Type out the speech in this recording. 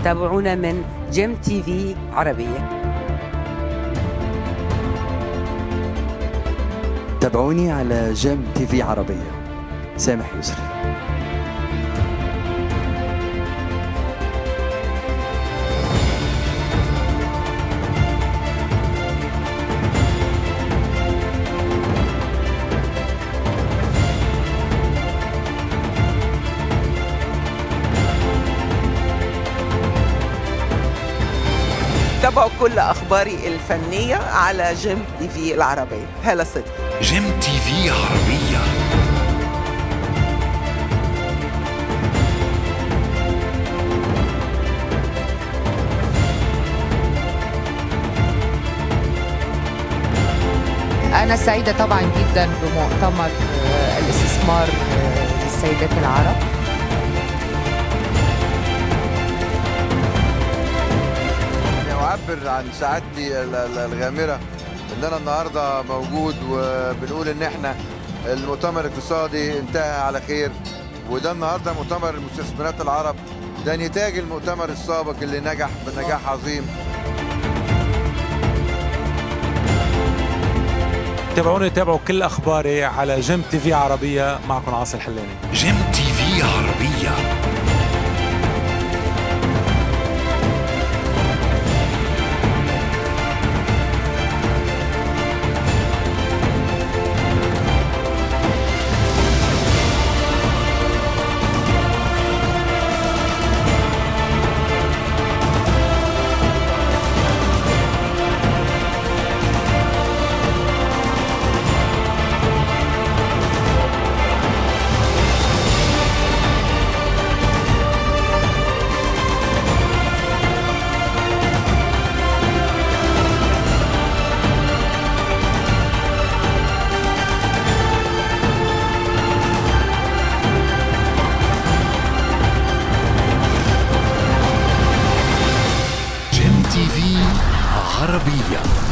تابعونا من جيم تي في عربية تابعوني على جيم تي في عربية سامح يسري تابعوا كل اخباري الفنيه على جيم تي في العربيه هلا صدقي جيم تي في عربية أنا سعيدة طبعا جدا بمؤتمر آه، الاستثمار آه، للسيدات العرب يعني أعبر عن سعادتي ال- ال- الغامرة إن أنا النهاردة موجود وبنقول إن إحنا المؤتمر الاقتصادي انتهى على خير وده النهاردة مؤتمر المستثمرات العرب ده نتاج المؤتمر السابق اللي نجح بنجاح عظيم تابعوني تابعوا كل اخباري على جيم تي في عربيه معكم عاصي الحلاني جيم تي في عربية جيم تي في عربية